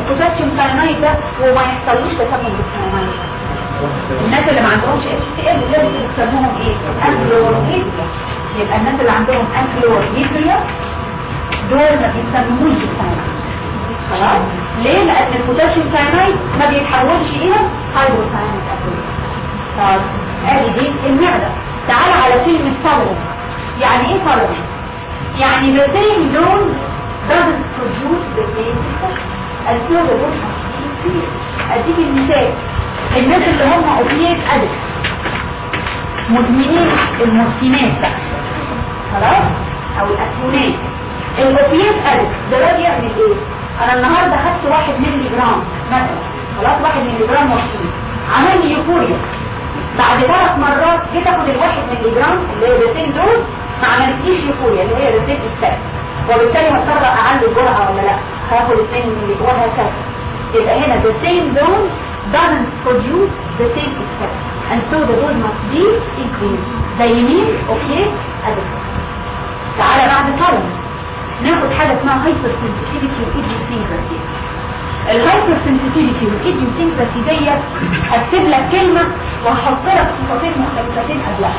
البوتاسيوم ساينايد ده وما يحصلوش تسمم بالساينايد الناس اللي ما عندهمش اتش سي ال اللي بيسموهم ايه انكلوريديا يبقى الناس اللي عندهم انكلوريديا دول ما بيسموهوش بالساينايد خلاص ليه لان البوتاسيوم ساينايد ما بيتحولش الى هايدروساينايد طب ادي دي المعده تعال على كلمه صبر يعني ايه صبر يعني the same zone doesn't produce the same effect الفيو دول كتير اديك المثال الناس اللي هم اوبيات ادك مدمنين المورفينات بقى خلاص او الاسيونات الاوبيات ادك ده ده بيعمل ايه انا النهارده خدت واحد مللي جرام مثلا خلاص واحد مللي جرام مورفين عمل لي يوفوريا بعد ثلاث مرات جيت اخد الواحد مللي جرام اللي هي الريتين دوز ما عملتليش يوفوريا اللي هي الريتين الثاني وبالتالي هضطر اعلي الجرعه ولا لا هاخد اثنين مللي وهكذا يبقى هنا the same zone doesn't produce the same effect and so the dose must be increased زي مين اوكي adequate تعالى بعد طلب ناخد حاجه اسمها هايبر سنسيتيفيتي وايديوسينكراسي الهايبر سنسيتيفيتي والايديوسينكراسي دي هكتب لك كلمه وهحط لك صفتين مختلفتين قبلها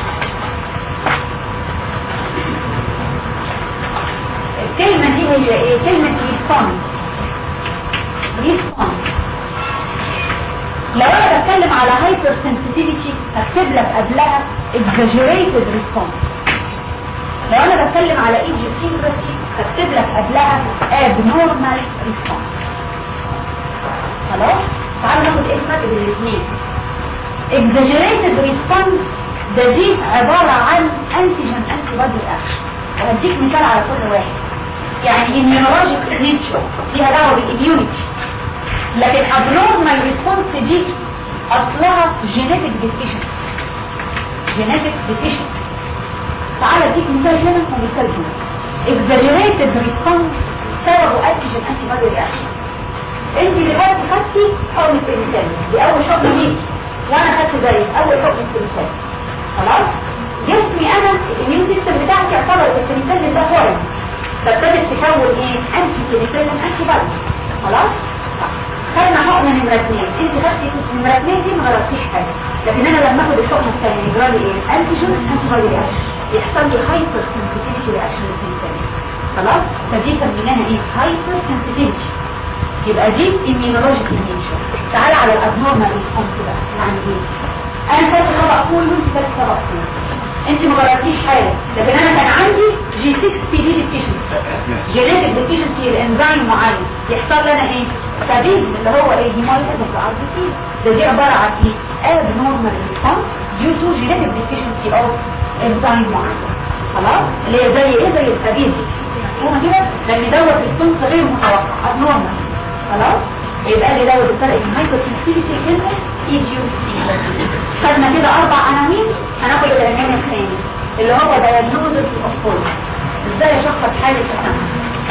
الكلمه دي هي ايه كلمه ريسبونس ريسبونس لو انا بتكلم على هايبر سنسيتيفيتي هكتب لك قبلها exaggerated response لو انا بتكلم على idiosyncrasy هكتب لك قبلها abnormal response خلاص تعالوا ناخد ايه الفرق بين الاثنين exaggerated response ده دي عبارة عن antigen antibody reaction وهديك مثال على كل واحد يعني immunologic nature فيها دعوة بالimmunity لكن abnormal response دي اصلها genetic deficiency genetic deficiency تعال اديك مثال هنا ومثال هنا exaggerated response سببه antigen antibody reaction انت دلوقتي خدتي حقن البنسلين دي اول حقن ليك وانا خدت زيك اول حقن البنسلين خلاص جسمي انا الاميون سيستم بتاعك يعتبر البنسلين ده فورم فابتدت تكون ايه انتي بنسلين انتي بادي خلاص خدنا حقنه نمره اثنين انت خدتي نمره اثنين دي ما غلطتيش حاجه لكن انا لما اخد الحقنه الثانيه يجرى لي ايه انتيجين انتي بادي رياكشن يحصل لي هايبر سنسيتيفيتي رياكشن للبنسلين خلاص فدي سميناها ايه هايبر سنسيتيفيتي يبقى دي immunological nature تعال على الابنورمال ريسبونس بقى يعني ايه انا كنت طبق فول وانت كنت طبق فول انت ما جربتيش حاجه لكن انا كان عندي جي 6 بي دي ديفيشنسي جينيتك ديفيشنسي لانزيم معين يحصل لنا ايه سبيل اللي هو ايه هيمولايزيس ار بي سي ده دي عباره عن ايه abnormal response due to genetic deficiency of enzyme معين خلاص اللي هي زي ايه زي السبيل هو كده لان دوت الصنف غير متوقع abnormal خلاص يبقى لي دوت الفرق بين هايبر سنسيتيفيتي كلمه ايديوسينكراسي خدنا كده اربع عناوين هناخد العنوان الثاني اللي هو دايجنوزس اوف فول ازاي اشخص حاله تسمم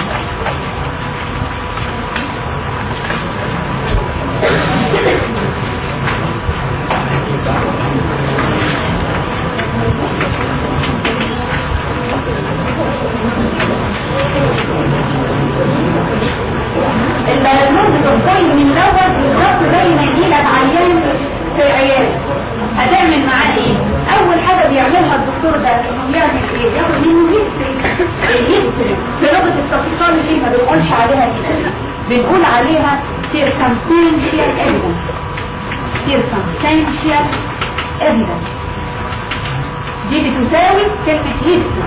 الدايجنوزس اوف فول من دوت بالظبط زي ما يجيلك عيان في العياده هتعمل معاه ايه اول حاجة بيعملها الدكتور ده انه بيعمل ايه ياخد منه هيستري الهيستري في لغة التفصيل دي ما بنقولش عليها هيستري بنقول عليها circumstantial evidence circumstantial evidence دي بتساوي كلمة هيستري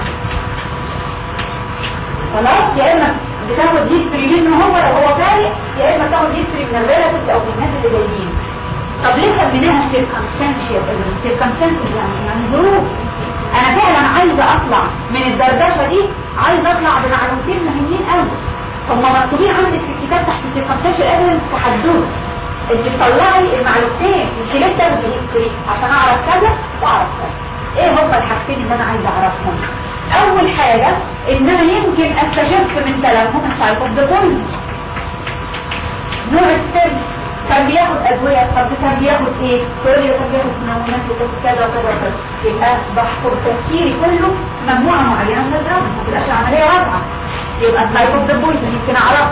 خلاص يا اما بتاخد هيستري منه هو لو هو فارق يا اما تاخد هيستري من الريلاتيف او من الناس اللي جايين طب ليه سميناها circumstantial evidence circumstantial يعني يعني ظروف انا فعلا عايزه اطلع من الدردشه دي عايزه اطلع بمعلومتين مهمين قوي هم مكتوبين عندك في الكتاب تحت circumstantial evidence في حدود انت تطلعي المعلومتين انت ليه تاخدي هيستوري عشان اعرف كذا واعرف كذا ايه هما الحاجتين اللي انا عايزه اعرفهم اول حاجه ان انا يمكن استشف من كلامهم السايكوبدوبوينت نوع السر كان بياخد ادويه طب كان بياخد ايه تقول لي كان بياخد منومات وكذا كذا وكذا وكذا يبقى بحصر تفكيري كله مجموعه معينه من الدراما ما تبقاش عمليه رابعه يبقى السايكوب ده بويزن يمكن اعرف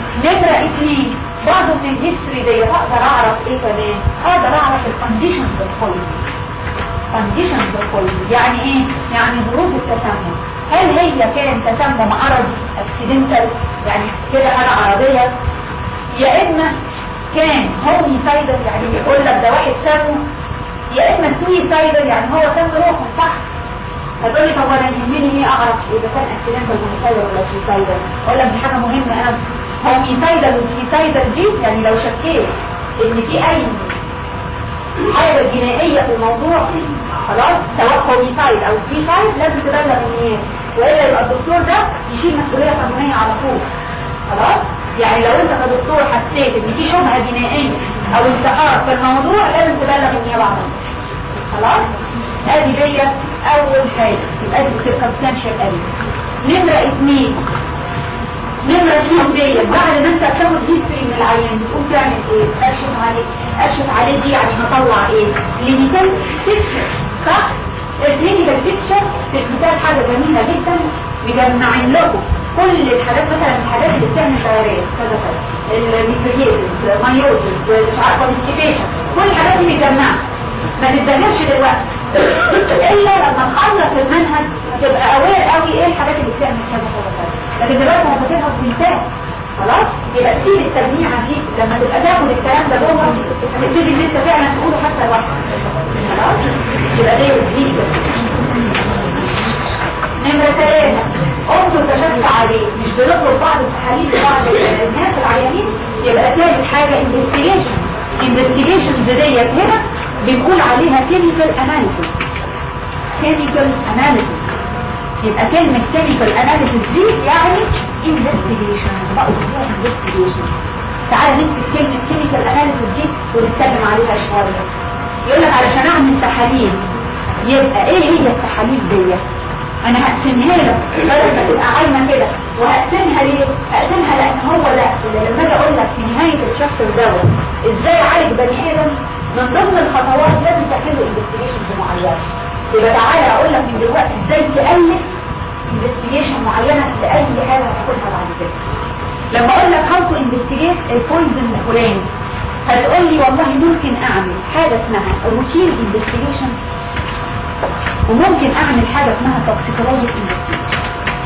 نمرة اثنين برضه من الهيستوري دي اقدر اعرف ايه كمان اقدر اعرف الكونديشنز الكويس كونديشنز الكويس يعني ايه يعني ظروف التسمم هل هي كان تسمم عرضي اكسيدنتال يعني كده انا عربية يا اما كان هوميسايدر يعني يقول لك ده واحد سمه يا اما سويسايدر يعني هو سم روحه صح هتقول لي طب انا يهمني ايه اعرف اذا كان اكسيدنتال هوميسايدر ولا سويسايدر اقول لك دي حاجه مهمه انا هوميسايدر والسويسايدر دي يعني لو شكيت ان في اي حاجه جنائيه في الموضوع خلاص سواء هوميسايد او سويسايد لازم تبلغ النيابه والا يبقى الدكتور ده يشيل مسؤوليه قانونيه على طول خلاص يعني لو انت كدكتور حسيت ان في شبهه جنائيه او انتحار في الموضوع لازم تبلغ النيابه على طول خلاص ادي دي اول حاجه يبقى دي سيركمستانشال ادي نمره اثنين نمرة اثنين دي بعد ما انت تاخد هيستوري من العيان تقوم تعمل ايه؟ اكشف عليه اكشف عليه دي يعني هطلع ايه؟ كلينيكال بيكتشر صح؟ الكلينيكال بيكتشر بتبقى حاجة جميلة جدا مجمعين لكم كل الحاجات مثلا الحاجات اللي بتعمل تيارات كذا كذا الميكروجيز مايوزز مش عارفه كونستيبيشن كل الحاجات دي مجمعه ما تتذكرش دلوقتي الا لما تخلص المنهج تبقى اوير قوي ايه الحاجات اللي بتعمل كذا كذا كذا لكن دلوقتي هو فاكرها بتنساها خلاص يبقى تسيب التجميعه دي لما تبقى تاخد الكلام ده جوه تبتدي ان انت فعلا تقوله حتى لوحدك خلاص يبقى دي دي نمرة ثلاثة انظر تشفى عليه مش بنطلب بعض التحاليل لبعض الناس العيانين يبقى ثالث حاجة انفستيجيشن انفستيجيشن ديت هنا بنقول عليها كيميكال اناليسيس كيميكال اناليسيس يبقى كلمة كيميكال اناليسيس دي يعني انفستيجيشن بقول فيها انفستيجيشن تعالى نمسك كلمة كيميكال اناليسيس دي ونتكلم عليها شوية يقول لك علشان اعمل تحاليل يبقى ايه هي التحاليل ديت انا هقسمها لك بدل ما تبقى عايمه كده وهقسمها ليه هقسمها لان هو ده اللي لما اجي اقول لك في نهايه الشابتر دوت ازاي اعالج بني ادم من ضمن الخطوات لازم تعمل له انفستيجيشن معينه يبقى تعالى اقول لك من دلوقتي ازاي تالف انفستيجيشن معينه لاي حاجه هتاخدها بعد كده لما اقول لك هاو تو انفستيجيت البويزن الفلاني هتقول لي والله ممكن اعمل حاجه اسمها روتين انفستيجيشن وممكن اعمل حاجة اسمها توكسيكولوجيك انفستيجيشن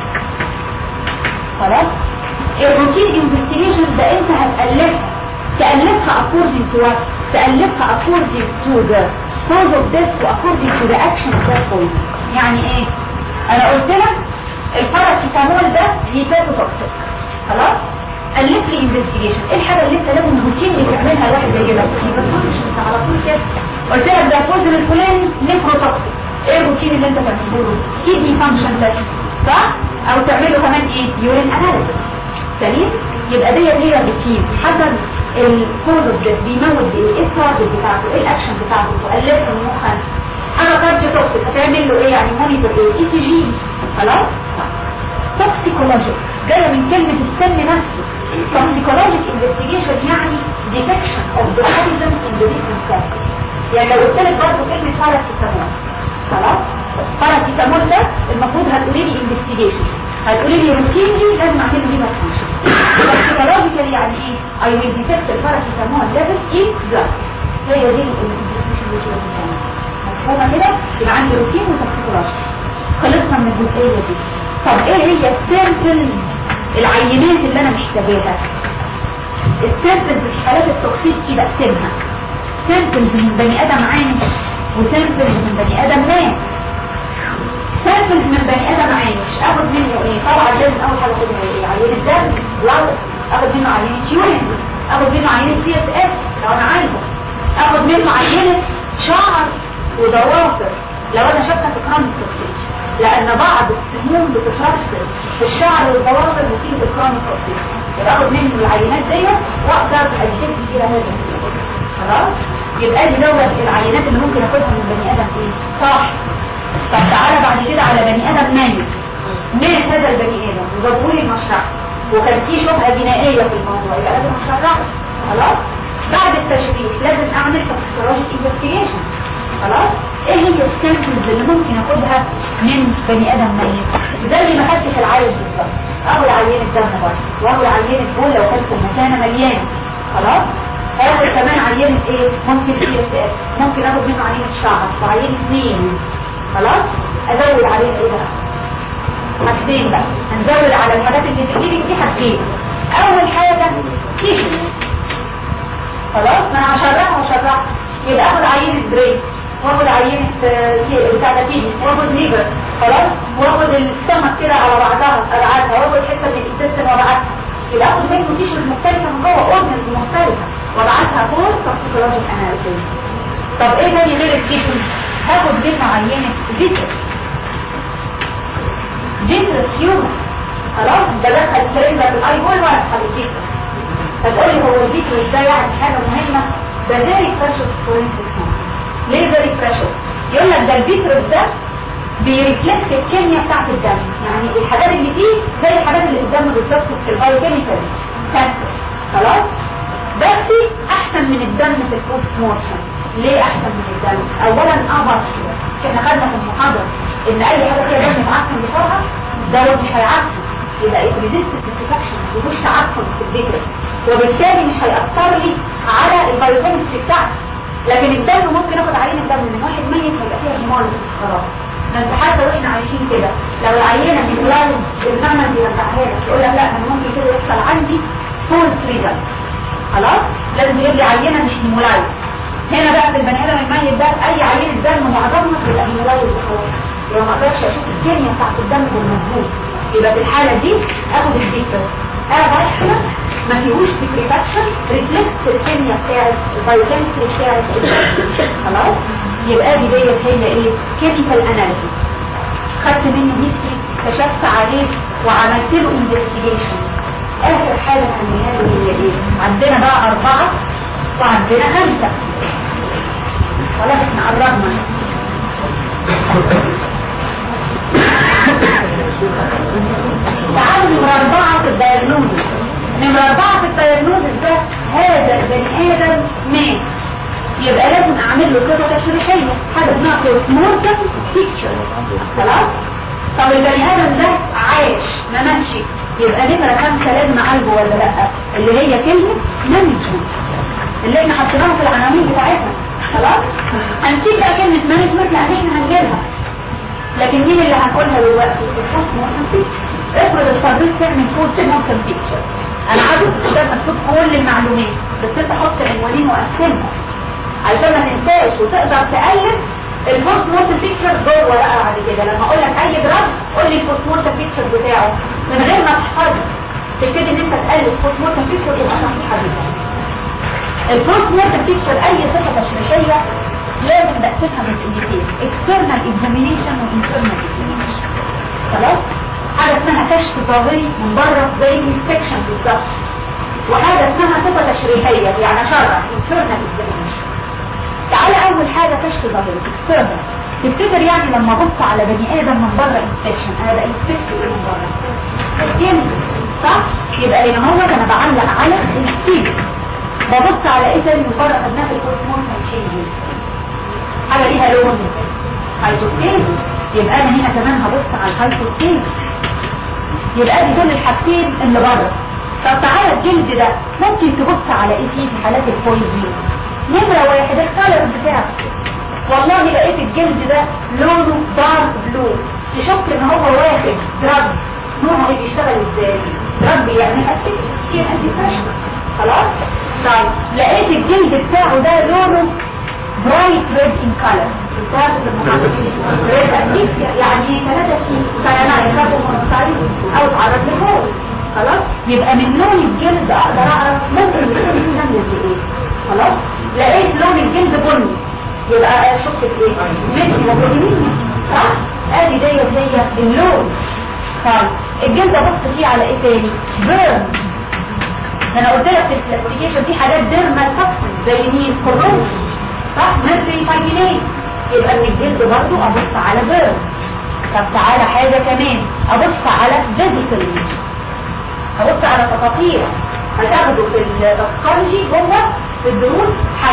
خلاص الروتين انفستيجيشن ده انت هتألفها تألفها according to what تألفها according to the cause of death و according to the action of that point يعني ايه انا قلت لك الباراسيتامول ده هيباتوتوكسيك خلاص ألف لي انفستيجيشن ايه الحاجة اللي انت لازم روتين تعملها الواحد زي كده انت على طول كده قلت لك ده الفوزن الفلاني نيفروتوكسيك ايه الروتين اللي انت تعمله له كيدني فانكشن تيست صح او تعمله كمان ايه يورين اناليسيس سليم يبقى ديت هي الروتين حسب الكود اوف ده بيموت بايه ايه التارجت بتاعته ايه الاكشن بتاعته تؤلفه المخ انا كارديو توكسيك هتعمل له ايه يعني مونيتور ايه اي سي جي خلاص توكسيكولوجيك جايه من كلمه السم نفسه توكسيكولوجيك انفستيجيشن يعني ديتكشن اوف ذا poison in the different cells يعني لو قلت لك برضه كلمه باراسيتامول خلاص باراسيتامول ده المفروض هتقولي لي انفستيجيشن هتقولي لي روتينلي لازم اعمل له ليفر فانكشن توكسيكولوجيكال يعني ايه اي ويل ديتكت الباراسيتامول ليفل ان بلاد هي دي الانفستيجيشن اللي لازم تعملها مفهومه كده يبقى عندي روتين وتوكسيكولوجي خلصنا من الجزئيه دي طب ايه هي السامبل العينات اللي انا محتاجاها السامبل في حالات التوكسيك كده اقسمها سامبل من بني ادم عايش وسامبل من بني ادم مات سامبل من بني ادم عايش اخد منه ايه طبعا لازم اول حاجه اخدها ايه عينه دم بلاد اخد منه عينه يورين اخد منه عينه سي اس اف لو انا عايزه اخد منه عينه شعر وضوافر لو انا شاكه في كرامه توكسيك لان بعض السموم بتترسل في الشعر والضوافر نتيجه الكرامه توكسيك يبقى اخد منه العينات ديت واقدر اجيب فيها هذا خلاص يبقى دي دوت العينات اللي ممكن اخدها من بني ادم ايه صح طب تعالى بعد كده على بني ادم ميت مات هذا البني ادم وجابوا لي المشرحه وكان في شبهه جنائيه في الموضوع يبقى لازم اشرحه خلاص بعد التشريح لازم اعمل توكسيكولوجيك انفستيجيشن خلاص ايه هي السامبلز اللي ممكن اخدها من بني ادم ميت زي ما خدت في العالم بالظبط اخد عينة دم برضه واخد عينة بول لو كانت المكانة مليانة خلاص اخد كمان عينة ايه ممكن سي اس اس ممكن اخد منه عينة شعر وعينة مين خلاص ازود عليه ايه بقى حاجتين بقى هنزود على الحاجات اللي تجيلي دي حاجتين اول حاجة تيشو خلاص ما انا هشرحها وشرحها يبقى اخد عينة بريك واخد عينة بتاع كيدي واخد ليبر خلاص واخد السمك كده على بعضها ابعادها واخد حته من السيستم وابعتها يبقى اخد منه تيشوز مختلفه من جوه اورجنز مختلفه وابعتها فور توكسيكولوجيك اناليسيس طب ايه تاني غير التيشوز هاخد منه عينة فيتر فيتر هيومن خلاص بدخل الكلام ده في الاي بول واسحب الفيتر فتقولي هو الفيتر ازاي يعني حاجه مهمه ده فيري بريشس فورنسيك ليه فيري بريشس يقول لك ده الفيتر ده بيرفلكت الكيمياء بتاعت الدم يعني الحاجات اللي فيه زي الحاجات اللي قدامنا بالظبط في البايوكيميكال كانسر خلاص بس احسن من الدم في البوست مورشن ليه احسن من الدم اولا ابط احنا خدنا في المحاضره ان اي حاجه فيها دم يتعفن بسرعه ده مش هيعفن يبقى ريزيستنت انفكشن مش تعفن في الفيتر وبالتالي مش هيأثر لي على البايوكيمستري بتاعتي لكن الدم ممكن اخد عينه دم من واحد ميت هيبقى فيها هيمولوس خلاص ما انت حتى واحنا عايشين كده لو العينه من بلاد الزمن بيرجعها لك يقول لك لا انا ممكن كده يحصل عندي فول فريدم خلاص لازم يجيب لي عينه مش هيمولايز هنا بقى في البني ادم الميت ده اي عينه دم معظمها تبقى هيمولايز وخلاص يبقى ما اقدرش اشوف الكيمياء بتاعت الدم بالمظبوط يبقى في الحاله دي اخد الفيتر انا كده ما فيهوش سكريباكشن ريفلكت الكيمياء بتاعت البايوكيمستري بتاعت خلاص يبقى دي ديت هي ايه كيميكال اناليسيس خدت منه هيستري كشفت عليه وعملت له انفستيجيشن اخر حاجه خليها له هي ايه عندنا بقى اربعه وعندنا خمسه خلاص احنا قربنا تعالوا نمرة أربعة في الدايجنوزس نمرة أربعة في الدايجنوزس ده هذا البني آدم مات يبقى لازم أعمل له كده تشريحية حاجة اسمها بوستمورتم بيكتشر خلاص؟ طب البني آدم ده عايش ما ماتش يبقى نمرة خمسة لازم أعالجه ولا لأ؟ اللي هي كلمة مانجمنت اللي احنا حطيناها في العناوين بتاعتنا خلاص؟ هنسيب بقى كلمة مانجمنت لأن احنا هنجيبها لكن مين اللي هنقولها دلوقتي البوست مورتم بيكتشر افرض الفريق تعمل بوست مورتم بيكتشر انا عايز ده مكتوب كل المعلومات بس انت حط عنوانين وقسمها عشان ما تنساش وتقدر تقلب البوست مورتم بيكتشر جوه بقى بعد كده لما اقول لك اي دراج قول لي البوست مورتم بيكتشر بتاعه من غير ما تحفظه تبتدي ان انت تقلب البوست مورتم بيكتشر تبقى صحيحه جدا البوست مورتم بيكتشر اي صفه تشريحيه لازم بقسمها مسؤوليتين external examination و internal examination خلاص حاجة اسمها كشف ظاهري من بره زي inspection بالظبط وحاجة اسمها صفة تشريحية يعني شرع internal examination تعالى أول حاجة كشف ظاهري external تفتكر يعني لما ابص على بني آدم من بره inspection أنا بقى inspect ايه من بره الجلد صح؟ يبقى هنا هو أنا بعلق على السيل ببص على ايه تاني من بره خدناه في الكورس مورتم تشينجز حاجة ليها لون هايدروكتين يبقى انا هنا كمان هبص على الهايدروكتين يبقى دي دول الحاجتين اللي بره طب تعالى الجلد ده ممكن تبص على ايه فيه في حالات البويزن نمرة واحد الكالر بتاعه والله لقيت الجلد ده لونه دارك بلو تشك ان هو واخد دراج نوعه ايه بيشتغل ازاي دراج يعني اسيد كتير اسيد خلاص طيب لقيت الجلد بتاعه ده لونه برايت ريد ان كلر يعني ثلاثة سنة يخافوا من او تعرض لفوق خلاص يبقى من لون الجلد اقدر اعرف ممكن يكون سمية ايه خلاص لقيت لون الجلد بني يبقى شك في ايه مثل وبوليمية صح ادي ديت هي اللون طيب الجلد ابص فيه على ايه تاني بيرن انا قلت لك في الكلاسيفيكيشن في حاجات ديرمال توكسين زي مين كورونا صح ميركوري فايجينين يبقى من الجلد برضو ابص على بيرن طب تعالى حاجة كمان ابص على فيزيكال ابص على تفاصيل هتاخدوا في البسكولوجي جوه في الدروس حاجات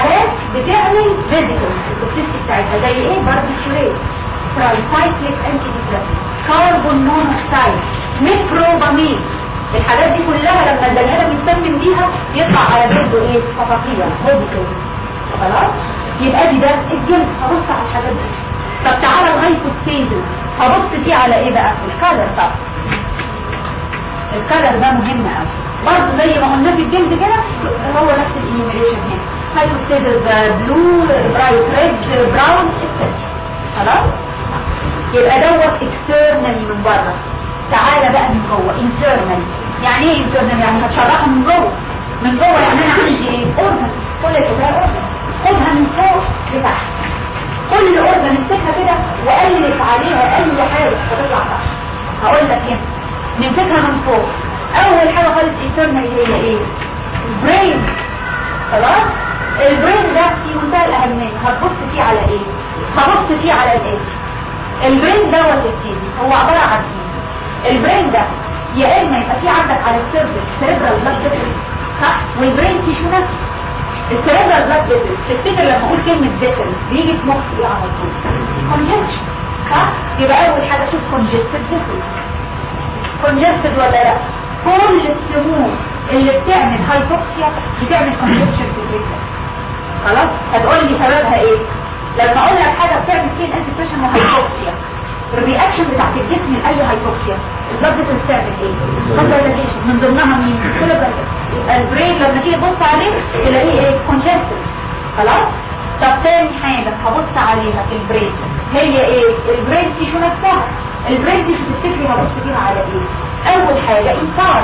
بتعمل فيزيكال التوكسيستي بتاعتها زي ايه باربيتوريت ترايسايكليك انتي ديبريسنت كاربون مونوكسيد ميكروبامين الحاجات دي كلها لما البني ادم يستخدم بيها يطلع على جلده ايه فقاقيع هوبيكال خلاص يبقى دي ده الجلد هبص على الحاجات دي طب تعالى الهايبوستيزل هبص دي على ايه بقى الكالر طب الكالر ده مهم قوي برضه زي ما قلنا في الجلد كده هو نفس الانيميريشن هنا هايبوستيزل بلو برايت ريد براون خلاص يبقى دوت اكسترنالي من بره تعالى بقى من جوه انترنالي يعني ايه انترنالي يعني هتشرحها من جوه من جوه يعني انا عندي ايه اورجن كل الكتاب اورجن خدها من فوق لتحت كل اورجن امسكها كده والف عليها اي حاجه هتطلع تحت هقول لك هنا نمسكها من فوق اول حاجه خالص انترنالي هي ايه البرين خلاص البرين ده في منتهى الاهميه هتبص فيه على ايه هبص فيه على الايه البرين دوت التيزي هو عباره عن ايه البرين ده يا اما يبقى في عندك على السيرفس سيريبرال بلاد فيسل صح والبرين تيشو نفسه السيريبرال بلاد فيسل تفتكر لما اقول كلمه فيسل بيجي في مخي ايه على طول كونجكشن صح يبقى اول حاجه شوف كونجستد فيسل كونجستد ولا لا كل السموم اللي بتعمل هايبوكسيا بتعمل كونجكشن في الفيسل خلاص هتقول لي سببها ايه لما اقول لك حاجه بتعمل فين انتفيشن وهايبوكسيا الرياكشن بتاعت الجسم لاي هايبوكسيا البلد بتعمل ايه كونجكشن من ضمنها مين كل بلد البرين لما تيجي تبص عليه تلاقيه ايه كونجستد خلاص طب تاني حاجه هبص عليها في البرين هي ايه البرين تيشو نفسها البرين تيشو تفتكري هبص فيها على ايه اول حاجه انفعال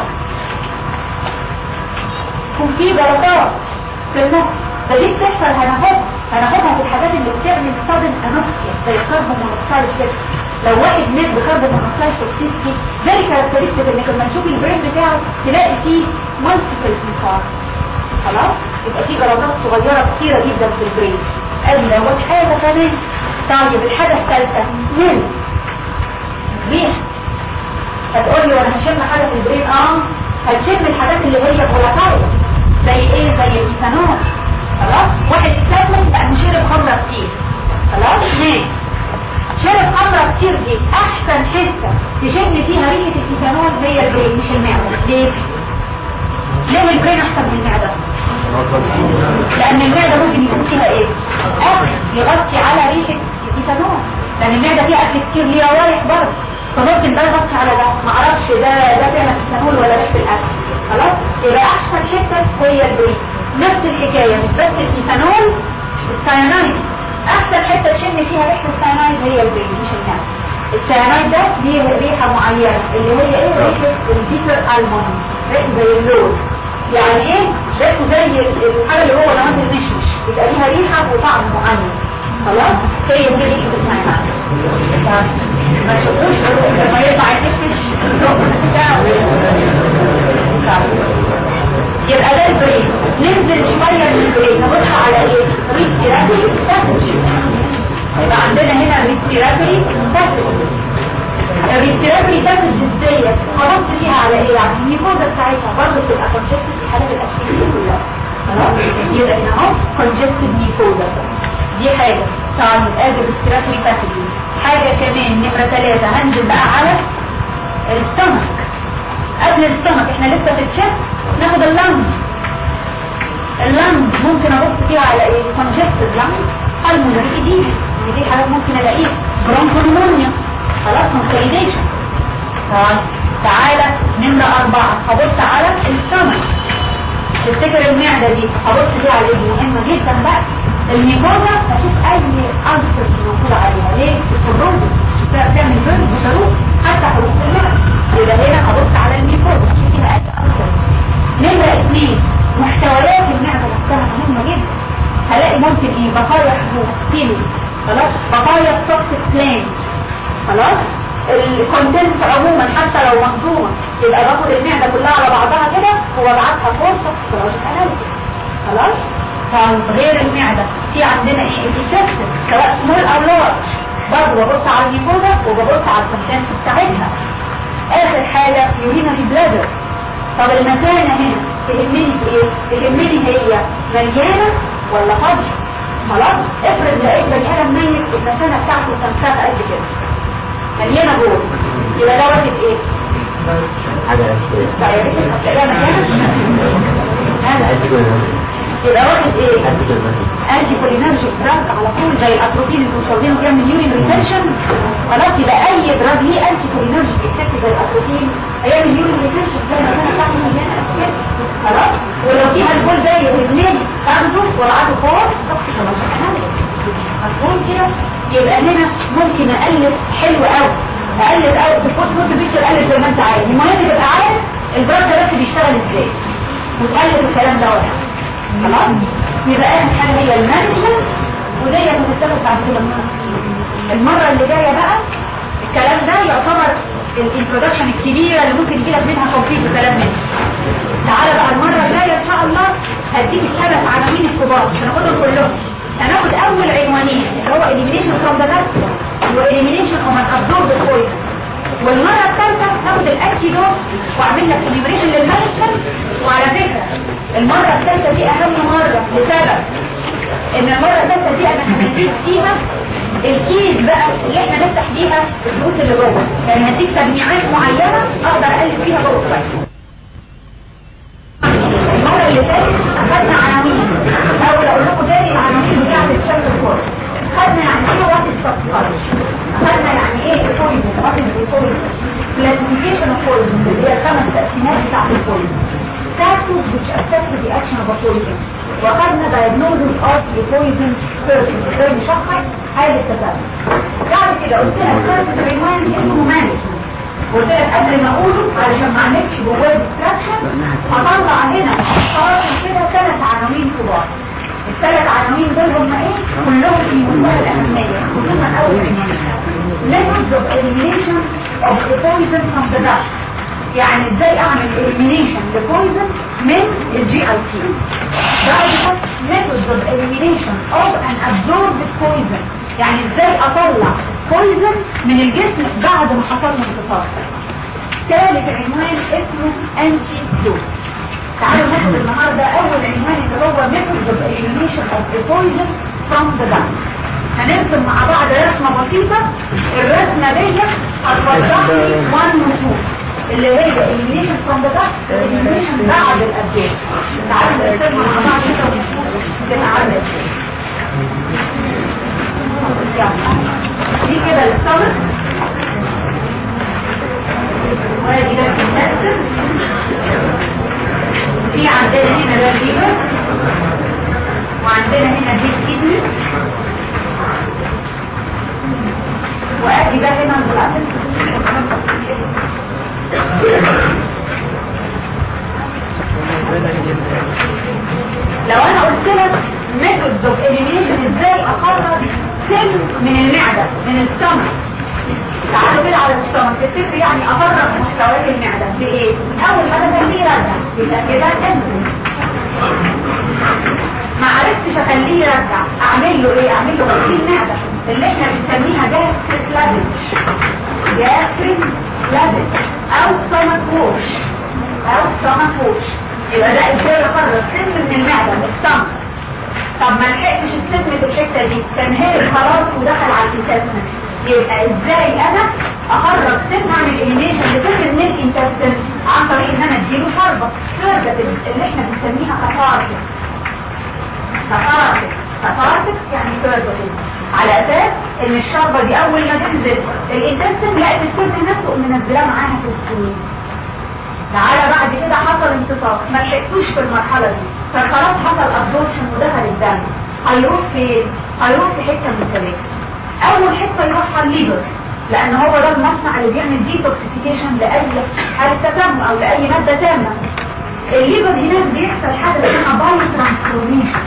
يكون في جلطات في النص فدي بتحصل هناخدها هناخدها في الحاجات اللي بتعمل صدم انوكسيا زي الكربون مونوكسيد كده لو واحد مات بكربون مونوكسيد توكسيسيتي زي كاركترستيك انك لما تشوف البرين بتاعه تلاقي فيه مالتيبل انفار خلاص يبقى في جلطات صغيره كتيره جدا في البرين ادي دوت حاجه كمان طيب الحاجه الثالثه مين ريح هتقول لي وانا هشم حاجه في البرين اه هتشم الحاجات اللي هي فولاتايل زي ايه زي الايثانول خلاص واحد استسلم لانه شرب خمره كتير خلاص ليه شرب خمره كتير دي احسن حته تشم فيها ريحه الايثانول هي البرين مش المعده ليه ليه البرين احسن من المعده لان المعده ممكن يكون فيها ايه اكل يغطي على ريحه الايثانول لان المعده فيها اكل كتير ليها رايح برضه فممكن ده يغطي على ده ما اعرفش ده ده فعلا ايثانول ولا ريحه الاكل خلاص يبقى احسن حته هي البرين نفس الحكاية مش بس الايثانول السيانايد احسن حتة تشم فيها ريحة السيانايد هي البرين مش الناس السيانايد ده ليه ريحة معينة اللي هي ايه ريحة البيتر المون ريحة زي اللون يعني ايه ريحة زي الحاجة اللي هو لمس المشمش يبقى ليها ريحة وطعم معين خلاص هي دي ريحة السيانايد ما تشوفوش لما يطلع المشمش يبقى ده البرين ننزل شوية من البرين نبص على ايه ريسبيراتوري باسج يبقى عندنا هنا ريسبيراتوري باسج الريسبيراتوري باسج ازاي هبص فيها على ايه يعني الميكوزا بتاعتها برضه بتبقى كونجستد في الحالات الاساسيه كلها خلاص يبقى هنا اهو كونجستد ميكوزا دي حاجه طبعا ادي الريسبيراتوري باسج حاجه كمان نمره ثلاثه هنزل بقى على الستمك قبل الستمك احنا لسه في الشست ناخد اللنج اللنج ممكن ابص فيها على ايه كونجستد لنج المونري دي دي حاجه ممكن الاقيها برونكونيمونيا خلاص كونسوليديشن طيب تعالى نمرة أربعة هبص على السمك تفتكر المعدة دي هبص فيها على ايه مهمة جدا بقى الميكوزا هشوف أي أنسر موجودة عليها ليه؟ الكروزة تعمل بيرد وصاروخ حتى حروف المعدة يبقى هنا هبص على الميكوزا اشوف فيها أي أنسر نمرة اثنين محتويات المعدة نفسها مهمة جدا هلاقي ممكن ايه بقايا حبوب كيلو خلاص بقايا توكسيك بلان خلاص الكونتنت عموما حتى لو مهضومة يبقى باخد المعدة كلها على بعضها كده وببعتها فرصة توكسيك اناليسيس خلاص طيب غير المعدة في عندنا ايه السيستم سواء سمول او لارج برضه ببص على الميكوزا وببص على الكونتنت بتاعتها اخر حاجة يورينري بلادر طب المكانة هنا تهمني في ايه؟ تهمني هي مليانة ولا فاضية؟ خلاص افرض لقيت بني ادم ميت النسانه بتاعته تنساها قد كده مليانه جوه يبقى ده واخد ايه؟ حاجة بقى يا ريت هتلاقيها مكانها هذا يبقى واخد ايه؟ انتي كولينرجيك دراج على طول زي الاتروبين اللي بنستخدمه بيعمل يورين ريتنشن خلاص يبقى اي دراج ليه انتي كولينرجيك افكت زي الاتروبين هيعمل يورين ريتنشن زي ما كان بتاعته مليانه اسيد خلاص ولو فيها الكول زي الاثنين تاخده وابعته فوق خلاص مفهوم كده يبقى هنا ممكن اقلب حلو قوي اقلب قوي في الفوت فوت بيكتشر اقلب زي ما انت عايز المهم تبقى عارف الدراج ده بس بيشتغل ازاي وتقلب الكلام ده واحد خلاص يبقى اهم حاجه هي المانجمنت ودي هتتفق بعد كده المره اللي جايه بقى الكلام ده يعتبر الانترودكشن الكبيره اللي ممكن يجي لك منها توفيق وكلام منه تعالى بقى المره الجايه ان شاء الله هديك الثلاث عناوين الكبار مش هناخدهم كلهم هناخد اول عنوانين اللي هو elimination from the gut و elimination of an absorbed poison والمرة الثالثة هاخد الاكتي دوز واعمل لك انيميريشن للمانجمنت وعلى فكرة المرة الثالثة دي اهم مرة لسبب ان المرة الثالثة دي انا هنديك فيها الكيس بقى اللي احنا نفتح بيها الفلوس اللي جوه يعني هديك تجميعات معينة اقدر اقلب فيها جوه كويس المرة اللي فاتت خدنا عناوين اول اقول لكم تاني العناوين بتاعت الشكل كورس خدنا يعني ايه وقت التصفير خدنا يعني ايه البويزن وقت البويزن classification of poison اللي هي الخمس تقسيمات بتاعت البويزن factors which affect the action of a poison وخدنا diagnosis of the poison person ازاي نشخص حالة التسلل بعد كده قلت لك ثالث عنوان اسمه management قلت لك قبل ما اقوله علشان ما عملتش جواه ديستراكشن هطلع هنا خلاص كده ثلاث عناوين كبار الثلاث عناوين دول هم ايه كلهم في منتهى الاهميه خصوصا اول عنوان methods of elimination of the poison from the gut يعني ازاي اعمل elimination للبويزن من الجي اي تي بعد كده methods of elimination of an absorbed poison يعني ازاي اطلع بويزن من الجسم بعد ما حصل له انتصار ثالث عنوان اسمه انتي دوز تعالوا ناخد النهارده اول عنوان اللي هو methods of elimination of the poison from the gut هنرسم مع بعض رسمة بسيطة الرسمة دي هتوضح لي 1 و 2 اللي هي elimination from the gut elimination بعد الأبدان تعالوا نرسمها مع بعض كده ونشوف بتتعامل ازاي دي كده الصبر وادي ده الكسر في عندنا هنا ده الليبر وعندنا هنا دي الكيدني وادي ده هنا البلاتين لو انا قلت لك methods of elimination ازاي اخرج سم من المعدة من السمك تعالوا كده على السمك السفر يعني اخرج محتويات المعدة بايه؟ اول حاجة تخليه رجع يبقى كده انزل ما عرفتش اخليه يرجع اعمل له ايه؟ اعمل له غسيل معدة اللي احنا بنسميها جاستريك لابل جاستريك لابل او سمك ووش او سمك ووش يبقى ده ازاي اخرج سم من المعدة من السمك طب ما لحقتش السم في الحته دي كان هرب خلاص ودخل على الانتستين يبقى ازاي انا اخرج سم عن الانيميشن بتفرق من الانتستين عن طريق ان انا اديله شربه شربه اللي احنا بنسميها كفارتك كفارتك كفارتك يعني شربه على اساس ان الشربه دي اول ما تنزل الانتستين لقت السم نفسه منزلاه معاها في السمين تعالى بعد كده حصل انتصار ما لحقتوش في المرحلة دي فخلاص حصل ابزوربشن ودخل الدم هيروح فين؟ هيروح في حتة من الثلاثة اول حتة يروح على الليبر لان هو ده المصنع اللي بيعمل ديتوكسيفيكيشن لاي حالة تسمم او لاي مادة تامة الليبر هناك بيحصل حاجة اسمها بايو ترانسفورميشن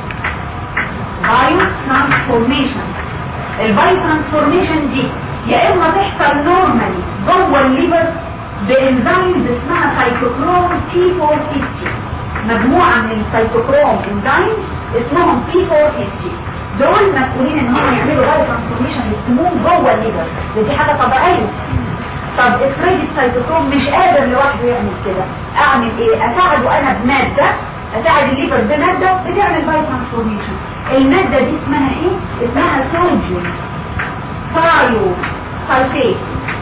بايو ترانسفورميشن البايو ترانسفورميشن دي يا اما تحصل نورمالي جوه الليبر بانزيمز اسمها سايتوكروم تي 450 مجموعة من السايتوكروم انزيمز اسمهم تي 450 دول مسؤولين ان هم يعملوا بايو ترانسفورميشن للسموم جوه الليبر ودي حاجة طبيعية طب افرض السيتوكروم مش قادر لوحده يعمل كده اعمل ايه اساعده انا بمادة اساعد الليفر بماده بتعمل باي ترانسفورميشن الماده دي اسمها ايه اسمها صوديوم ثايو سلفيت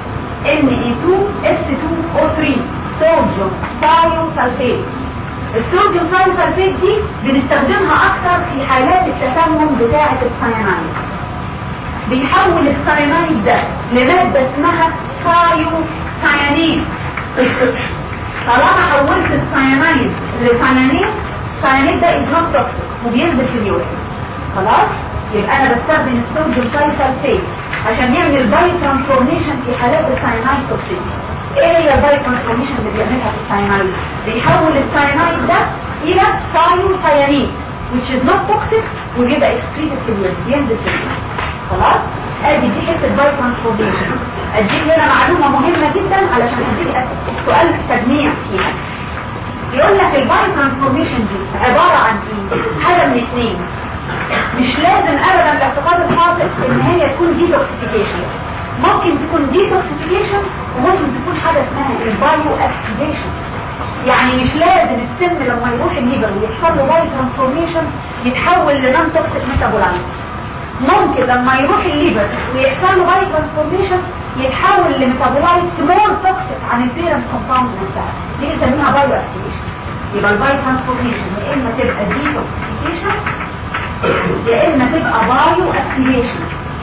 Na2S2O3 صوديوم ثايو سلفيت الصوديوم ثايو سلفيت دي بنستخدمها اكتر في حالات التسمم بتاعه السيانايد بيحول السيانايد ده لماده اسمها ثايو سيانيد طالما حولت السيانايد لسيانيد السيانيد ده از نوت توكسيك وبينزل في اليورين خلاص يبقى انا بستخدم الصوديوم سايسلفيت عشان يعمل باي ترانسفورميشن في حالات السيانايد توكسيسيتي ايه هي الباي ترانسفورميشن اللي بيعملها في السيانايد بيحول السيانايد ده الى ثايو سيانيد which is not toxic ويبقى excreted في اليورين ينزل في اليورين خلاص ادي دي حته باي ترانسفورميشن اديك هنا معلومه مهمه جدا علشان اديك سؤال تجميع فيها يقول لك الباي ترانسفورميشن دي عباره عن ايه حاجه من اثنين مش لازم ابدا الاعتقاد الخاطئ ان هي تكون ديتوكسيفيكيشن ممكن تكون ديتوكسيفيكيشن وممكن تكون حاجه اسمها البايو اكتيفيشن يعني مش لازم السم لما يروح الليفر ويحصل له باي ترانسفورميشن يتحول لنون توكسيك ميتابولايت ممكن لما يروح الليفر ويحصل له باي ترانسفورميشن يتحول لميتابولايت مور توكسيك عن البيرنت كومباوند نفسها دي بنسميها بايو اكتيفيشن يبقى الباي ترانسفورميشن يا اما تبقى ديتوكسيفيكيشن يا اما تبقى بايو اكتيفيشن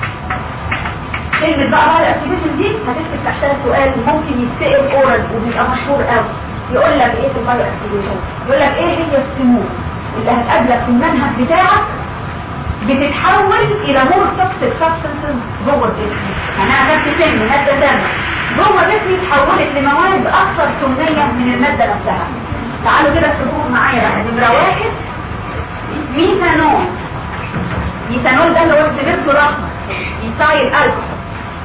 كلمة بقى بايو اكتيفيشن دي هتكتب تحتها سؤال ممكن يتسأل اورال وبيبقى مشهور قوي يقول لك ايه في البايو اكتيفيشن يقول لك ايه هي السموم اللي هتقابلك في المنهج بتاعك بتتحول الى مور توكسيك سبستنسز جوه الجسم يعني انا خدت سم ماده دم جوه جسمي اتحولت لمواد اكثر سميه من الماده نفسها تعالوا كده اكتبوهم معايا بقى نمره واحد ميثانول ميثانول ده اللي هو السبيرتو الاحمر يسايل الكحول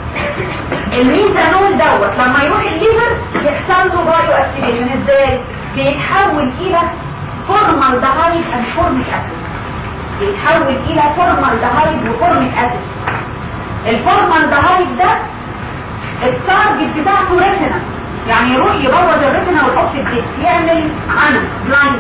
الميثانول دوت لما يروح الليفر يحصل له بايو اكتيفيشن ازاي بيتحول الى فورمالدهايد اند فورميك اسيد بيتحول الى فورمالدهايد وفورميك اسيد الفورمالدهايد ده التارجت بتاعته ريتنا يعني يروح يبوظ الريتنا ويحط الجسم يعمل عمى بلايند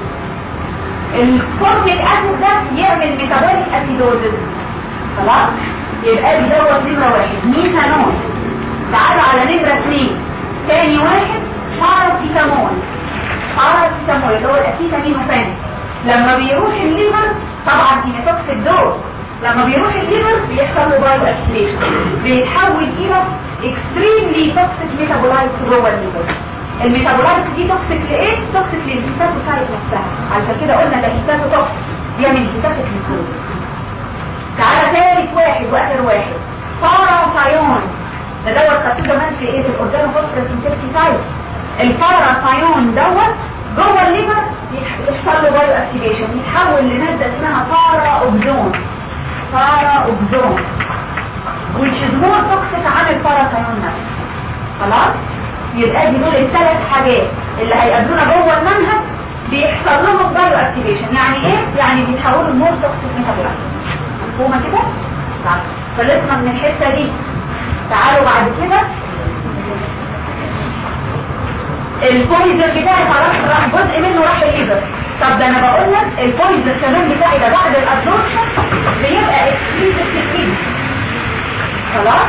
الفورميك اسيد ده يعمل ميتابوليك اسيدوزز خلاص يبقى دي دوت نمره واحد ميثانول تعالوا على نمره اثنين تاني واحد باراسيتامول باراسيتامول اللي هو الاسيتامينوفان لما بيروح الليفر طبعا هيماتوكسيك دوز لما بيروح الليفر بيحصل له بايو اكتيفيشن بيتحول الى اكستريملي توكسيك ميتابولايت جوه الليفر الميتابولايت دي توكسيك لايه؟ توكسيك للهيستاتوسايت نفسها علشان كده قلنا ده هيستاتوتوكسيك بيعمل هيستاتيك نيكروز تعالى ثالث واحد واخر واحد باراثايون ده دوت خدتوه كمان في ايه في الاورجانو فوسفورس انسكتيسايد الباراثايون دوت جوه الليفر يحصل له بايو اكتيفيشن يتحول لماده اسمها بارا اوبزون بارا اوبزون which is more toxic عن الباراثايون نفسه خلاص يبقى دي دول الثلاث حاجات اللي هيقابلونا جوه المنهج بيحصل لهم بايو اكتيفيشن يعني ايه يعني بيتحولوا لمور توكسيك ميتابولايت مفهومه كده طيب خلصنا من الحته دي تعالوا بعد كده البويزر بتاعي خلاص راح جزء منه راح الليفر طب ده انا بقول لك البويزر كمان بتاعي ده بعد الابزوربشن بيبقى اكسكريتد في الكيدني خلاص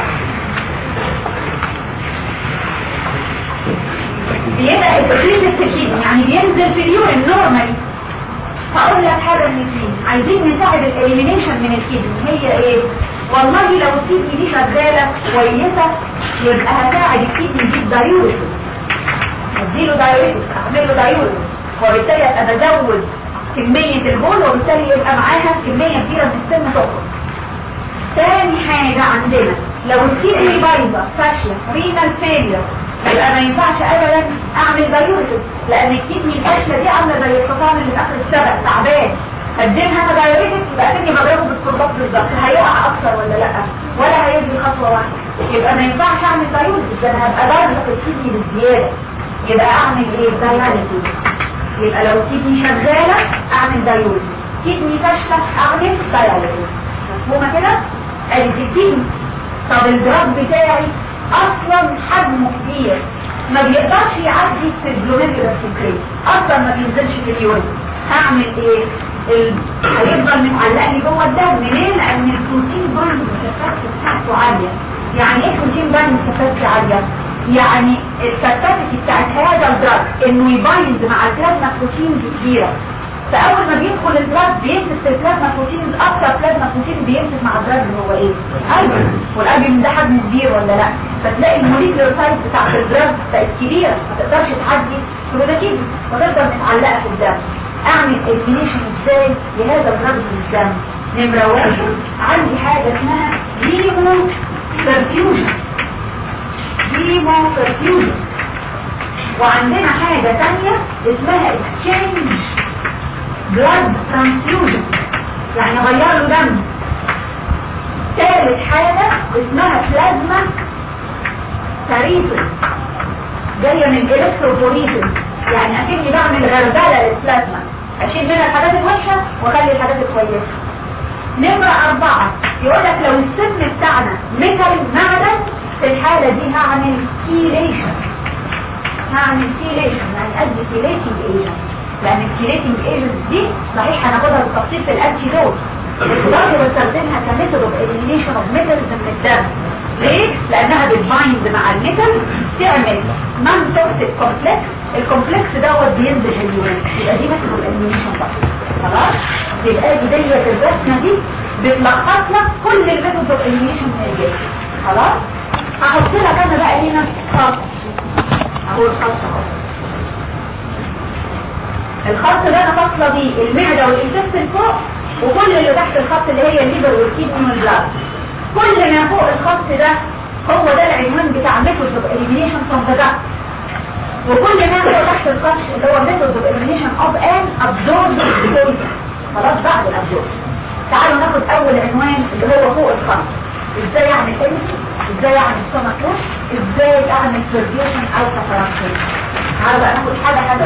بيبقى اكسكريتد في الكيدني يعني بينزل في اليورين نورمالي هقول لك حاجه من الاثنين عايزين نساعد الاليمينيشن من الكيدني هي ايه والله لو الكيدني دي شغاله كويسه يبقى هساعد الكيدني دي دايوريتس اديله دايوريتس اعمل له دايوريتس وبالتالي ابقى بزود كميه البول وبالتالي يبقى معاها كميه كبيره من السم تخرج تاني حاجه عندنا لو الكيدني بايظه فاشله رينال فيلير يبقى ما ينفعش ابدا اعمل دايوريتس لان الكدني الفاشله دي عامله زي الحصان اللي في اخر السبق تعبان قدمها انا دايوريتس يبقى اكني بضربه بالكرباج بالظبط هيقع اكتر ولا لا ولا هيجري خطوه واحده يبقى ما ينفعش اعمل دايوريتس ده انا هبقى ضاربه الكدني بالزياده يبقى اعمل ايه دايوريتس يبقى لو الكدني شغاله اعمل دايوريتس كدني فاشله اعمل دايوريتس مفهومه كده ادي الكدني طب الدراج بتاعي اصلا حجمه كبير ما بيقدرش يعدي في الجلوميرولار سكريت اصلا ما بينزلش في اليورين هعمل ايه ال- هيفضل متعلق لي جوه الدم ليه لان البروتين باند الكثافه بتاعته عاليه يعني ايه بروتين باند الكثافه عاليه يعني الكثافه بتاعت هذا الدراج انه يبايند مع البلازما بروتينز كبيره فاول ما بيدخل البلاد بيمسك في البلازما بروتين اكتر بلازما بروتين بيمسك مع الدراج اللي هو ايه البومين والالبومين ده حجمه كبير ولا لا فتلاقي الموليكيولر سايز بتاعت الدراج بقت كبيره ما تقدرش تعدي بروتين فتفضل متعلقه في الدم اعمل اليمينيشن ازاي لهذا الدراج في الدم نمره واحد عندي حاجه اسمها هيمو برفيوجن هيمو برفيوجن وعندنا حاجه ثانيه اسمها اكسشينج blood transfusion يعني غير له دم ثالث حاجة اسمها بلازما تاريسس جاية من الكتروفوريسس يعني اكني بعمل غربلة للبلازما اشيل منها الحاجات الوحشة واخلي الحاجات الكويسة نمرة أربعة يقول لك لو السم بتاعنا ميتال معدن في الحالة دي هعمل كيليشن هعمل كيليشن يعني ادي كيليشن ايجنت لان الكيليتنج ايجنت دي صحيح هناخدها بالتفصيل في الانتي دوز برضه بستخدمها كميثود اوف اليمينيشن اوف ميتالز من الدم ليه؟ لانها بتبايند مع الميتال تعمل نون توكسيك كومبلكس الكومبلكس دوت بينزل اليورين يبقى دي ميثود اوف اليمينيشن بقى خلاص يبقى دي ديت الرسمه دي بتلخص لك كل الميثود اوف اليمينيشن من الجسم خلاص هحط لك انا بقى هنا خط اهو الخط اهو الخط ده انا فاصله بيه المعده والانتستين فوق وكل اللي تحت الخط اللي هي الليبر والكيدني والبلاد كل ما فوق الخط ده هو ده العنوان بتاع ميثود اوف اليمينيشن فروم ذا وكل ما فوق تحت الخط اللي هو ميثود اوف اليمينيشن اوف ان ابزورب بويزن خلاص بعد الابزورب تعالوا ناخد اول عنوان اللي هو فوق الخط ازاي اعمل انسي ازاي اعمل سtomach wash ازاي اعمل perfusion او كفرانشن تعالوا بقى ناخد حاجه حاجه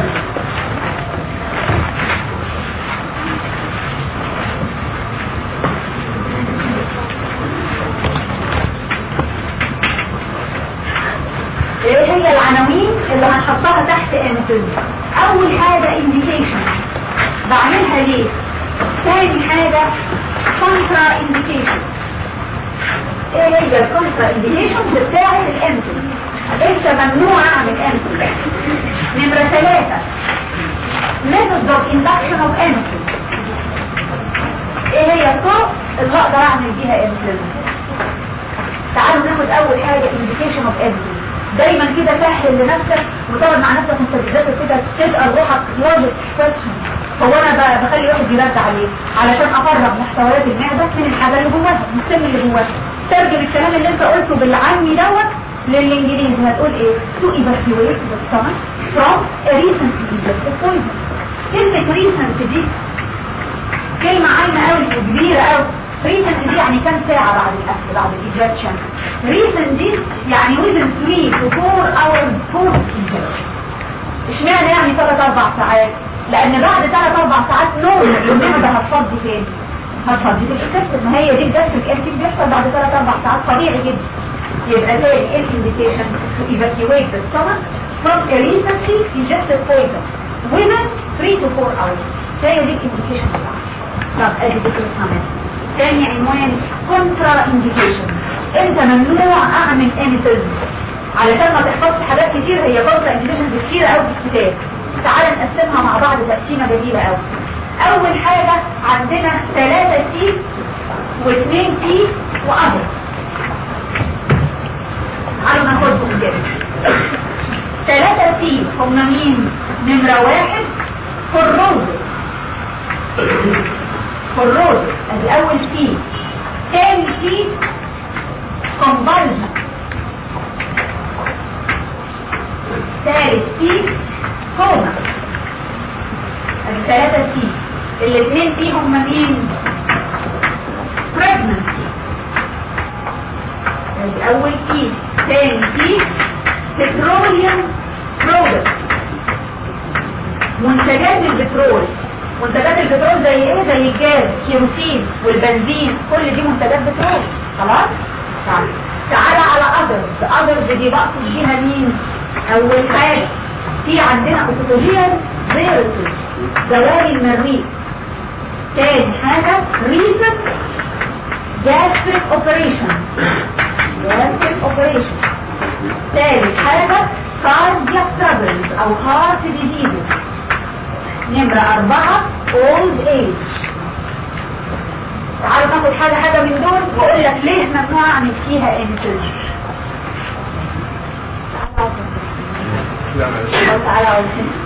ايه هي العناوين اللي هنحطها تحت انتز اول حاجة indication بعملها ليه ثاني حاجة contra indication ايه هي الكونترا indication بتاعة الانتز انت ممنوع اعمل انتز نمرة ثلاثة method of induction of انتز ايه هي الطرق اللي اقدر اعمل بيها انتز تعالوا ناخد اول حاجة indication of انتز دايما كده سهل لنفسك وتقعد مع نفسك وانت بتذاكر كده تسال روحك لوجيك كويشن هو انا ب- بخلي واحد يرد عليه علشان افرغ محتويات المعده من الحاجه اللي جواها من السم اللي جواها ترجم الكلام اللي انت قلته بالعامي دوت للانجليزي هتقول ايه to evacuate the stomach from a recently ingested poison كلمه recent دي كلمه عامه قوي وكبيره قوي ريسنت دي يعني كام ساعة بعد الأكل بعد الإجابشن ريسنت دي يعني within 3 to 4 hours post injection اشمعنى يعني 3 4 ساعات لأن بعد 3 4 ساعات نوم المعدة هتفضي فين؟ هتفضي في الإكسس ما هي دي الجاستريك أكتيف بيحصل بعد 3 4 ساعات طبيعي جدا يبقى تاني ايه الانديكيشن to evacuate the stomach from a recently ingested poison within 3 to 4 hours هي دي الانديكيشن بتاعها طب ادي دي كمان تاني عنوان كونترا انديكيشن انت ممنوع اعمل انتز علشان ما تحفظش حاجات كتير هي كونترا انديكيشن كتير قوي في الكتاب تعال نقسمها مع بعض تقسيمه جميله قوي اول حاجه عندنا ثلاثة سي واثنين سي وأبر تعالوا ناخدهم كده ثلاثة سي هم مين نمرة واحد كروزس كروزس ادي اول سي تاني سي كومبالجن ثالث سي كوما ادي ثلاثة سي الاثنين سي هم مين pregnancy ادي اول سي تاني سي petroleum product منتجات البترول منتجات البترول زي ايه زي الجاز كيروسين والبنزين كل دي منتجات بترول خلاص تعال تعالى على اذرز اذرز دي بقصد بيها مين اول حاجه في عندنا اوتوجيال فيروسز دوالي المريء تاني حاجة recent gastric operation gastric operation ثالث حاجة cardiac troubles او heart diseases نمرة أربعة old age تعالوا ناخد حاجة حاجة من دول واقول لك ليه ممنوع اعمل فيها انسل تعالى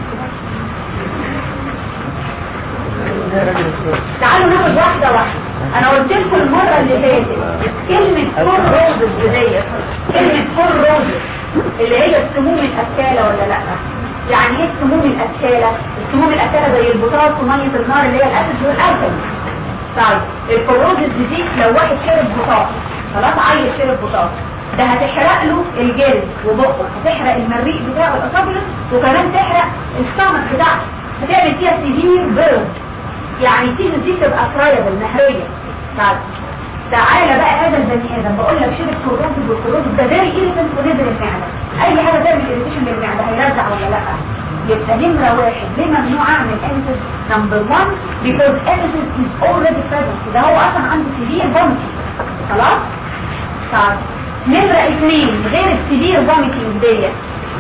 تعالوا ناخد واحدة واحدة انا قلت لكم المرة اللي فاتت كلمة فور روزز ديت كلمة فور روزز اللي هي السموم الأكالة ولا لا يعني ايه السموم الأكالة السموم الأكالة زي البطاط ومية النار اللي هي الأسد والألكل طيب الفروزز دي لو واحد شرب بطاط خلاص عيل شرب بطاط ده هتحرق له الجلد وبقه هتحرق المريء بتاعه الاسابلس وكمان تحرق السtomach بتاعته هتعمل فيها سيفير بيرن يعني تيجي دي تبقى فرايبل نهريه طيب تعالى بقى هذا البني ادم بقول لك شرب كلوروز والكلوروز ده فيري ايريتنت ونزل المعده اي حاجه تعمل ايريتيشن للمعده هيرجع ولا لا يبقى نمرة واحد ليه ممنوع اعمل انسس نمبر 1 because انسس is already present ده هو اصلا عنده سيفير vomiting خلاص طيب نمرة اثنين غير السيفير vomiting ديت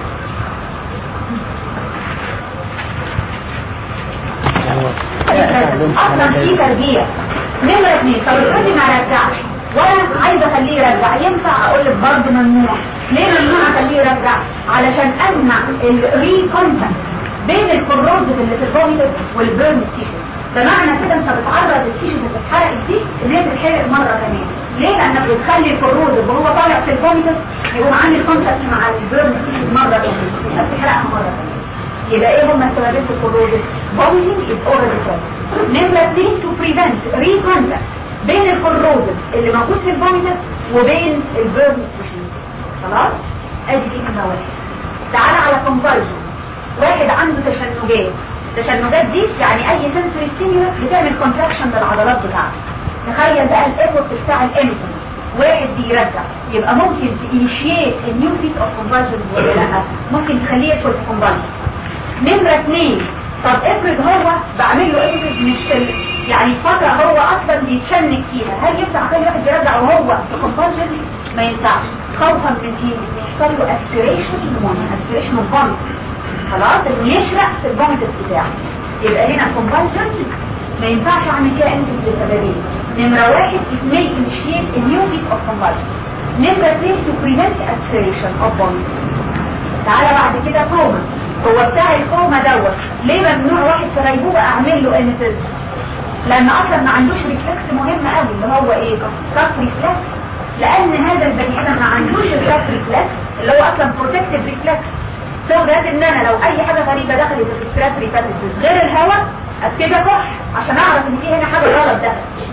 اصلا في تربية نمرة اثنين طب افرضي ما رجعش وانا عايزه اخليه يرجع ينفع اقول لك برضه ممنوع ليه ممنوع اخليه يرجع علشان امنع الري كونتاكت بين الكروز اللي في الفوميتر والبيرن تيشو ده معنى كده انت بتعرض التيشو اللي بتتحرق دي ان هي تتحرق مره ثانيه ليه لانك بتخلي الكروز وهو طالع في الفوميتر يقوم عامل كونتاكت مع البيرن تيشو مره ثانيه انت بتحرقها مره ثانيه يبقى ايه هم السببين في الكروز vomiting is already present نمرة 2 to prevent re-contact بين الكروزن اللي موجود في الفوميتر وبين البيرن تيشو خلاص ادي دي نمرة واحد تعالى على كونفرجن واحد عنده تشنجات التشنجات دي يعني اي سنسوري ستيمولس بتعمل كونتراكشن للعضلات بتاعته تخيل بقى الايفورت بتاع الاميتنج واحد بيرجع يبقى ممكن تينيشيت النيو فيت اوف كونفرجن ولا لا ممكن تخليه يدخل في كونفرجن نمرة اثنين طب افرض هو بعمل له افرض مش في يعني فترة هو اصلا بيتشنج فيها هل ينفع اخلي واحد يرجع وهو في كونفرجن ما ينفعش خوفا من ايه يحصل له اسبريشن اسبريشن الفوميت خلاص انه يشرق في الفوميت بتاعه يبقى هنا كونفرجن ما ينفعش اعمل كده انت لسببين نمرة واحد it may initiate a new bit of convulsion نمرة اثنين to prevent aspiration of vomit تعالى بعد كده كوما هو بتاع الكوما دوت ليه ممنوع واحد في غيبوبة اعمل له انتز لان اصلا ما عندوش ريفلكس مهم قوي اللي هو ايه كف ريفلكس لان هذا البني ادم ما عندوش الكف ريفلكس اللي هو اصلا بروتكتيف ريفلكس سو ده ان انا لو اي حاجه غريبه دخلت في الريسبيراتوري باسجز غير الهواء ابتدي اكح عشان اعرف ان في هنا حاجه غلط دخلت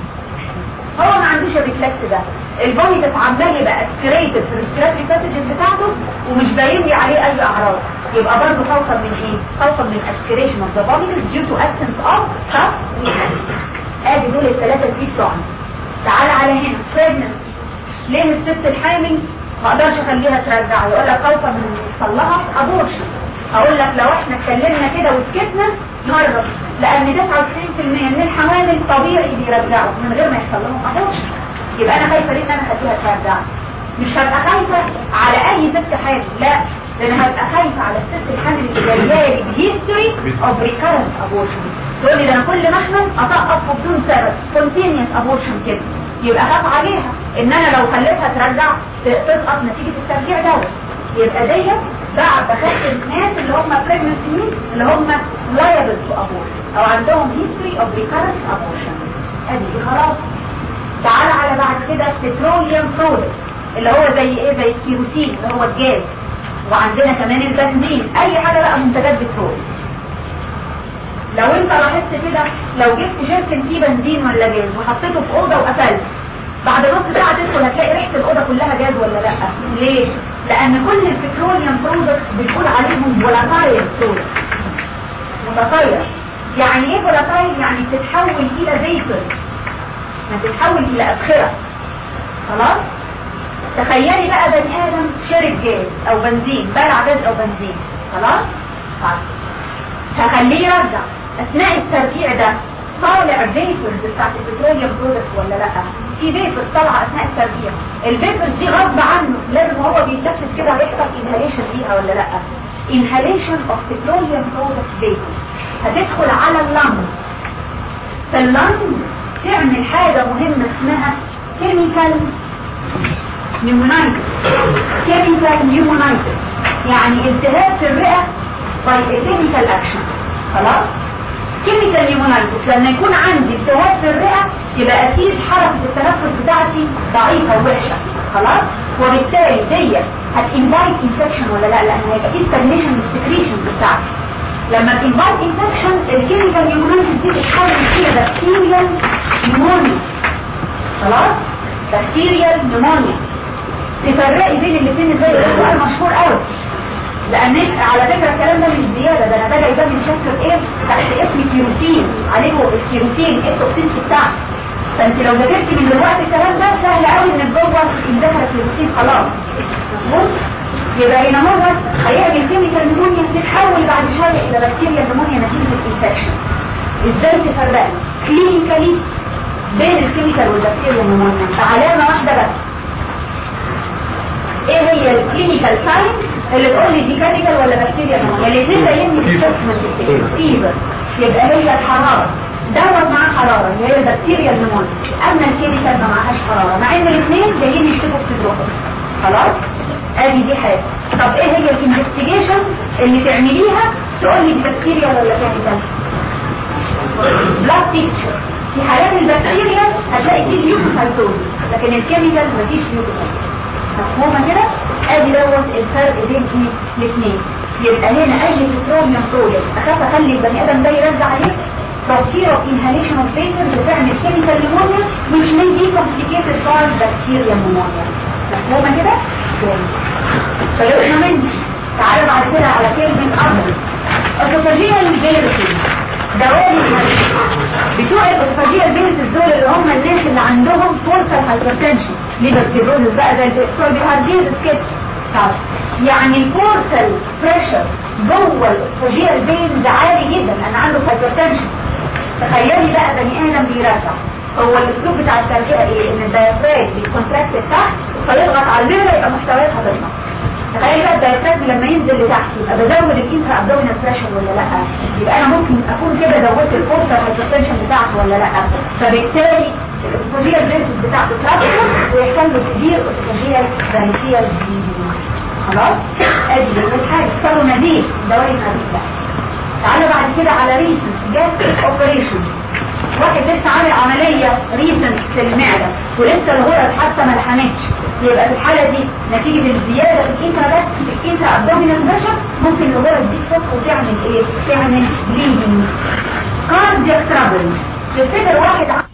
هو ما عندوش الريفلكس ده الفوميت عمال يبقى اسكريتد في الريسبيراتوري باسجز بتاعته ومش باين لي عليه اي اعراض يبقى برضه خوفا من ايه خوفا من اسكريشن اوف ذا فوميت ديو تو ابسنس اوف كف ادي دول الثلاثه اللي بتوعنا تعال على هنا pregnancy ليه الست الحامل ما اقدرش اخليها ترجع يقول لك خوفا من يحصل لها ابورشن اقول لك لو احنا اتكلمنا كده وسكتنا نهرب لان 99% من الحوامل طبيعي بيرجعوا من غير ما يحصل لهم ابورشن يبقى انا خايفه ليه ان انا اخليها ترجع مش هبقى خايفه على اي ست حامل لا ده انا هبقى خايفه على الست الحامل اللي جايه لي بهيستوري اوف ريكارنت ابورشن تقول لي ده انا كل ما احمل اطقف بدون سبب سبونتينيوس ابورشن كده يبقى خاف عليها ان انا لو خليتها ترجع تسقط نتيجه الترجيع دوت يبقى ديت بعد بخش الناس اللي هم pregnancy اللي هم liable to abortion او عندهم history of recurrent abortion ادي دي خلاص تعال على بعد كده petroleum products اللي هو زي ايه زي الكيروسين اللي هو الجاز وعندنا كمان البنزين اي حاجه بقى منتجات بترول لو انت لاحظت كده لو جبت جيركن فيه بنزين ولا جاز وحطيته في اوضه وقفلت بعد نص ساعه تدخل هتلاقي ريحه الاوضه كلها جاز ولا لا ليه لان كل البتروليوم برودكت بتقول عليهم فولاتايل برودكت متغير يعني ايه فولاتايل يعني بتتحول الى فيبر ما تتحول الى ابخره خلاص تخيلي بقى بني ادم شرب جاز او بنزين بلع جاز او بنزين خلاص هخليه يرجع اثناء الترجيع ده طالع فيبرز بتاعت البتروليوم برودكت ولا لا في فيبرز طالعه اثناء الترجيع الفيبرز دي غصب عنه لازم هو بيتنفس كده هيحصل انهاليشن فيها ولا لا inhalation of petroleum product vapor هتدخل على اللنج فاللنج تعمل حاجة مهمة اسمها chemical pneumonitis chemical pneumonitis يعني التهاب في الرئة by a chemical action خلاص chemical pneumonitis لما يكون عندي التهاب في الرئة يبقى اكيد حركة التنفس بتاعتي ضعيفة ووحشة خلاص وبالتالي دي هتinvite infection ولا لا لان هيبقى في stagnation السكريشن بتاعتي لما تنفايت انفكشن الكيميكال نيومونيتس دي تتحول الى بكتيريال نيمونيا خلاص بكتيريال نيمونيا تفرقي بين الاثنين ازاي ده سؤال مشهور قوي لان على فكره الكلام ده مش زياده ده انا بدا يبان من شكل ايه تحت اسم الكيروسين عليكم الكيروسين ايه التوكسين بتاعته فانت لو ذاكرتي من دلوقتي الكلام ده سهل قوي ان جوه يندخل الكيروسين خلاص مظبوط يبقى هنا هو هيعمل كيميكال نمونيا تتحول بعد شويه الى بكتيريا نمونيا نتيجه الانفكشن ازاي تفرقي كلينيكالي بين الكيميكال والبكتيريا نمونيا بعلامه واحده بس ايه هي الكلينيكال ساين اللي تقول لي دي كيميكال ولا بكتيريا نمونيا الاثنين باين لي الجسمنت فيبر يبقى هي الحراره دوت معاه حراره اللي هي البكتيريا النمونيا اما الكيميكال ما معهاش حراره مع ان الاثنين جايين يشتكوا بسيدروفيل خلاص ادي دي حاجه طب ايه هي الانفستيجيشن اللي تعمليها تقول لي دي بكتيريا ولا كيميكال بلاد بيكتشر في حالات البكتيريا هتلاقي فيه ليوكوسايتوز لكن الكيميكال مفيش ليوكوسايتوز مفهومه كده ادي دوت الفرق بين ايه الاثنين يبقى هنا اي بتروليوم برودكت اخاف اخلي البني ادم ده يرجع عليه تفكير of inhalation of vapor بتعمل chemical pneumonia which may be complicated by bacterial pneumonia مفهومة كده؟ فيقنا مني تعالى بعد كده على كلمة أرض الأوتوفاجيال فيروسز دوالي بتوع الأوتوفاجيال فيروسز دول اللي هم الناس اللي عندهم فورسال هايبرتنشن ليبر سيروزز بقى زي بتوع الهارديز كده طب يعني الفورسال بريشر جوه الأوتوفاجيال فيروس عالي جدا أنا عنده هايبرتنشن تخيلي بقى بني آدم بيرجع هو الاسلوب بتاع الترجيع ايه ان الدايفراج بيكونتراكت تحت فيضغط على الليفر يبقى محتوياتها تطلع تخيل بقى الدايفراج لما ينزل لتحت يبقى بزود الانترا ابدومينال بريشر ولا لا يبقى انا ممكن اكون كده زودت الفورس هايبرتنشن بتاعته ولا لا فبالتالي الاستروجيال فيرسس بتاعته تراكشن ويحصل له كبير استروجيال فانسيال خلاص ادي الحاجه صاروا نزيف دواء النزيف بقى تعالوا بعد كده على ريسنت جاستريك اوبريشن واحد لسه عامل عملية ريسنت في المعدة ولسه الغرز حتى ما لحمتش يبقى في الحالة دي نتيجة الزيادة في الانترا بس في الانترا ابدومينال بريشر ممكن الغرز دي تفك وتعمل ايه؟ تعمل بليدنج كاردياك ترابل تفتكر واحد